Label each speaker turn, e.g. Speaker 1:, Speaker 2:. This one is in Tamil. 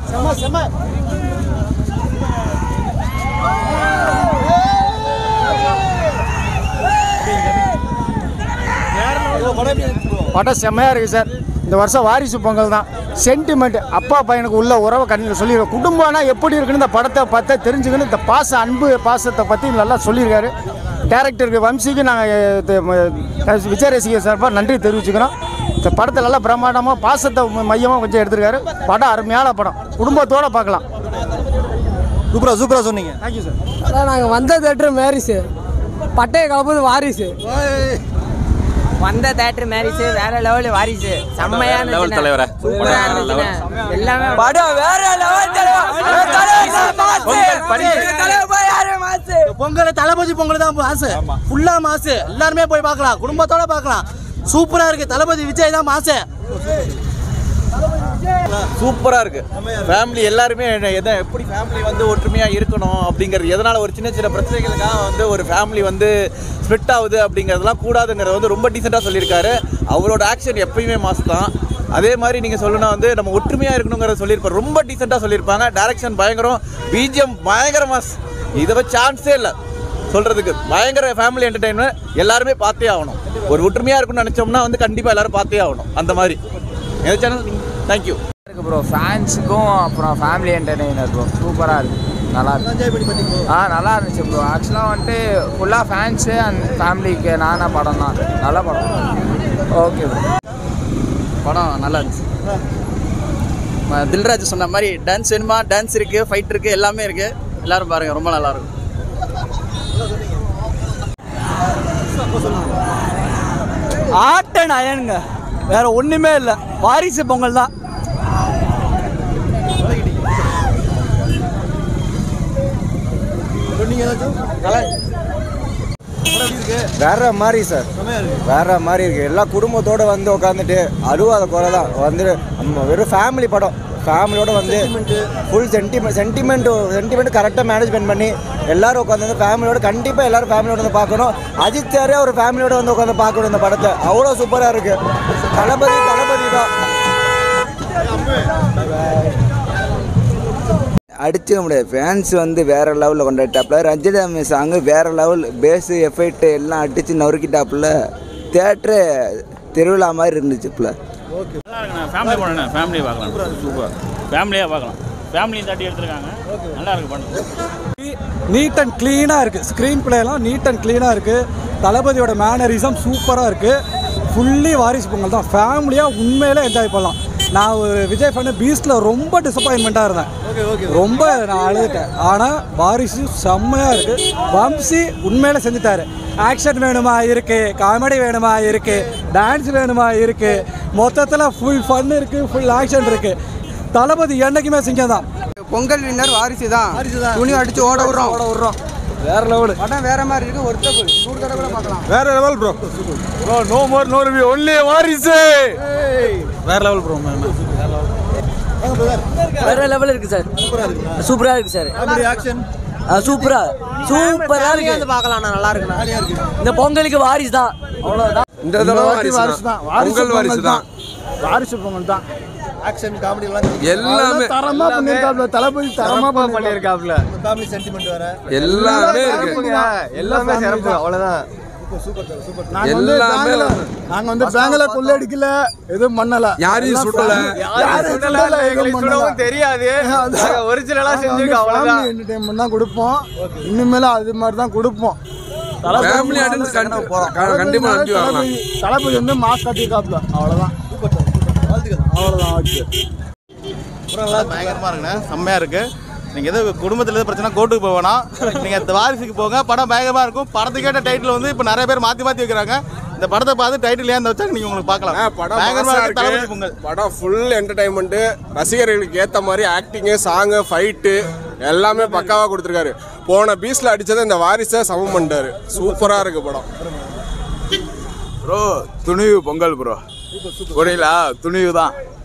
Speaker 1: செம செம படம் செம்மையாக இருக்குது சார் இந்த வருஷம் வாரிசு பொங்கல் தான் சென்டிமெண்ட் அப்பா பையனுக்கு உள்ள உறவை கண்ணில் சொல்லிடுவேன் குடும்பம்னா எப்படி இருக்குன்னு இந்த படத்தை பார்த்தா தெரிஞ்சுக்கணும் இந்த பாச அன்பு பாசத்தை பற்றி நல்லா சொல்லியிருக்காரு டேரக்டருக்கு வம்சிக்கு நாங்கள் விஜய் ரசிகர் சார்பாக நன்றி தெரிவிச்சுக்கிறோம் இந்த படத்தை நல்லா பிரம்மாண்டமாக பாசத்தை மையமாக கொஞ்சம் எடுத்திருக்காரு படம் அருமையான படம் குடும்பத்தோடு பார்க்கலாம்
Speaker 2: சூப்பரா சூப்பரா சொன்னீங்க
Speaker 1: தேங்க்யூ சார்
Speaker 3: அதான் நாங்கள் வந்த தேட்டர் மேரிஸு பட்டைய கலப்பது வாரிசு
Speaker 4: வந்த தேட்டர் மேரிஸ் வேற லெவல் வாரிசு செம்மையா
Speaker 5: level தலைவரே.
Speaker 4: சூப்பரா இருந்துச்சுண்ணே எல்லாமே
Speaker 3: படம் வேற லெவல்
Speaker 1: பொங்கல் தளபதி பொங்கல் தான் மாசு ஃபுல்லா மாசு எல்லாருமே போய் பார்க்கலாம் குடும்பத்தோட பார்க்கலாம் சூப்பரா இருக்கு தளபதி விஜய் தான் மாசு
Speaker 5: சூப்பரா இருக்கு ஃபேமிலி எல்லாருமே எதை எப்படி ஃபேமிலி வந்து ஒற்றுமையா இருக்கணும் அப்படிங்கிறது எதனால ஒரு சின்ன சின்ன பிரச்சனைகளுக்காக வந்து ஒரு ஃபேமிலி வந்து ஸ்ப்ளிட் ஆகுது அப்படிங்கிறதெல்லாம் கூடாதுங்கிறத வந்து ரொம்ப டீசெண்டாக சொல்லியிருக்காரு அவரோட ஆக்ஷன் எப்பயுமே மாஸ் தான் அதே மாதிரி நீங்கள் சொல்லணும் வந்து நம்ம ஒற்றுமையாக இருக்கணுங்கிறத சொல்லியிருப்பாரு ரொம்ப டீசெண்டாக சொல்லியிருப்பாங்க டைரக்ஷன் பயங்கரம் பிஜிஎம் பயங்கர மாஸ் இதை சான்ஸே இல்லை சொல்கிறதுக்கு பயங்கர ஃபேமிலி என்டர்டைன்மெண்ட் எல்லாருமே பார்த்தே ஆகணும் ஒரு ஒற்றுமையாக இருக்கும்னு நினச்சோம்னா வந்து கண்டிப்பாக எல்லாரும் பார்த்தே ஆகணும் அந்த மாதிரி எந்த சேனல் தேங்க்யூ
Speaker 4: இருக்கு ப்ரோ ஃபேன்ஸுக்கும் அப்புறம் ஃபேமிலி என்டர்டெய்னர் ப்ரோ சூப்பராக இருக்கு நல்லா இருக்கு ஆ நல்லா இருந்துச்சு ப்ரோ ஆக்சுவலாக வந்துட்டு ஃபுல்லாக ஃபேன்ஸு அண்ட் ஃபேமிலிக்கு நானா படம் தான் நல்ல படம் ஓகே ப்ரோ
Speaker 6: படம் நல்லா இருந்துச்சு ம- தில்ராஜ் சொன்ன மாதிரி டான்ஸ் வேணுமா டான்ஸ் இருக்கு ஃபைட் இருக்கு எல்லாமே இருக்கு எல்லாரும் பாருங்க ரொம்ப நல்லா இருக்கும்
Speaker 3: ஆட்டன் அயனுங்க வேற ஒண்ணுமே இல்லை வாரிசு பொங்கல் தான்
Speaker 2: வேற மாதிரி சார் வேற மாதிரி இருக்கு எல்லா குடும்பத்தோட வந்து உட்காந்துட்டு அழுவாத குறை தான் வந்து நம்ம வெறும் ஃபேமிலி படம் ஃபேமிலியோட வந்து ஃபுல் சென்டிமெண்ட் சென்டிமெண்ட் சென்டிமெண்ட் கரெக்டாக மேனேஜ்மெண்ட் பண்ணி எல்லாரும் உட்காந்து ஃபேமிலியோட கண்டிப்பாக எல்லாரும் ஃபேமிலியோட வந்து பார்க்கணும் அஜித் சாரே ஒரு ஃபேமிலியோட வந்து உட்காந்து பார்க்கணும் இந்த படத்தை அவ்வளோ சூப்பராக இருக்கு தளபதி தளபதி தான்
Speaker 7: அடிச்சுக்க முடியாது ஃபேன்ஸ் வந்து வேற லெவலில் கொண்டாடிட்டாப்புல ரஞ்சிதாமி சாங்கு வேற லெவல் பேஸு எஃபெக்ட் எல்லாம் அடித்து நொறுக்கிட்டாப்புல தேட்டரு திருவிழா மாதிரி இருந்துச்சுப்புல
Speaker 8: ஃபேமிலி படம் ஃபேமிலி பார்க்கலாம் சூப்பர் ஃபேமிலியாக பார்க்கலாம் ஃபேமிலி தாட்டி எடுத்துருக்காங்க நல்லா இருக்கு படம்
Speaker 3: நீட் அண்ட் க்ளீனாக இருக்குது ஸ்க்ரீன் பிளேலாம் நீட் அண்ட் க்ளீனாக இருக்குது தளபதியோட மேனரிசம் சூப்பராக இருக்குது ஃபுல்லி வாரிசு பொங்கல் தான் ஃபேமிலியாக உண்மையிலே என்ஜாய் பண்ணலாம் நான் ஒரு விஜய் ஃபேனு பீஸ்டில் ரொம்ப டிசப்பாயின்மெண்ட்டாக இருந்தேன் ரொம்ப நான் அழுதுட்டேன் ஆனால் வாரிசு செம்மையாக இருக்குது வம்சி உண்மையில செஞ்சுட்டாரு ஆக்ஷன் வேணுமா இருக்குது காமெடி வேணுமா இருக்குது டான்ஸ் வேணுமா இருக்குது மொத்தத்தில் ஃபுல் ஃபன் இருக்குது ஃபுல் ஆக்ஷன் இருக்குது தளபதி என்னைக்குமே சிங்கம் தான்
Speaker 7: பொங்கல் வின்னர் வாரிசு தான் துணி அடிச்சு ஓட விடுறோம் ஓட விடுறோம்
Speaker 3: வேற லெவலு
Speaker 7: படம் வேற மாதிரி இருக்கு ஒருத்த நூறு தடவை கூட பார்க்கலாம்
Speaker 2: வேற level bro
Speaker 5: no more no review only Varisu
Speaker 2: வேற லெவல் ப்ரோ
Speaker 4: வேற லெவல் இருக்கு சார் சூப்பரா இருக்கு சார்
Speaker 2: ஆக்ஷன்
Speaker 4: சூப்பரா சூப்பரா இருக்கு வந்து பார்க்கலாம் நல்லா இருக்கு இந்த பொங்கலுக்கு வாரிசு தான் அவ்வளவுதான்
Speaker 2: இந்த
Speaker 1: வாரிசு தான் வாரிசு பொங்கல் தான் வாரிசு பொங்கல் தான்
Speaker 2: ஆக்ஷன் காமெடி எல்லாம்
Speaker 1: எல்லாமே தரமா பண்ணிருக்காப்ல தளபதி தரமா பண்ணிருக்காப்ல
Speaker 2: ஃபேமிலி சென்டிமெண்ட் வேற
Speaker 1: எல்லாமே இருக்கு எல்லாமே சிறப்பு அவ்வளவுதான் நாங்க வந்து பேங்க்ல நாங்க வந்து பேங்க்ல கொள்ளடிக்கல எதுவும் பண்ணல யாரையும் சுடல யாரையும் சுடல எதுவும் பண்ணல தெரியாது ஒரிஜினலா செஞ்சிருக்கோம் அவ்வளவுதான் என்டர்டெயின்மெண்ட் தான் கொடுப்போம் இனிமேல அது மாதிரி தான் கொடுப்போம் ஃபேமிலி அடைஞ்சு கண்டிப்பா தளபதி வந்து மாஸ்க் கட்டிருக்காப்ல அவ்வளவுதான் அவ்வளவுதான் ஓகே
Speaker 2: பயங்கரமா இருக்குண்ணே செம்மையா இருக்கு நீங்க எது குடும்பத்துல எது பிரச்சனை கோர்ட்டுக்கு போக வேணாம் நீங்க இந்த வாரிசுக்கு போங்க படம் பயங்கரமா இருக்கும் படத்துக்கு கேட்ட டைட்டில் வந்து இப்போ நிறைய பேர் மாத்தி மாத்தி வைக்கிறாங்க இந்த படத்தை பார்த்து டைட்டில் ஏன் வச்சா நீங்க உங்களுக்கு பார்க்கலாம்
Speaker 9: படம்
Speaker 2: பயங்கரமா
Speaker 9: மாசா
Speaker 2: இருக்கு தளபதி
Speaker 9: இருக்கு.
Speaker 2: பொங்கல்
Speaker 9: படம் ஃபுல் என்டர்டைன்மெண்ட்டு ரசிகர்களுக்கு ஏற்ற மாதிரி ஆக்டிங்கு சாங்கு ஃபைட்டு எல்லாமே பக்காவாக கொடுத்துருக்காரு போன பீஸில் அடித்ததை இந்த வாரிசை சமம் பண்ணிட்டாரு சூப்பராக இருக்கு படம்
Speaker 5: ப்ரோ துணிவு பொங்கல் ப்ரோ புரியல துணிவு தான்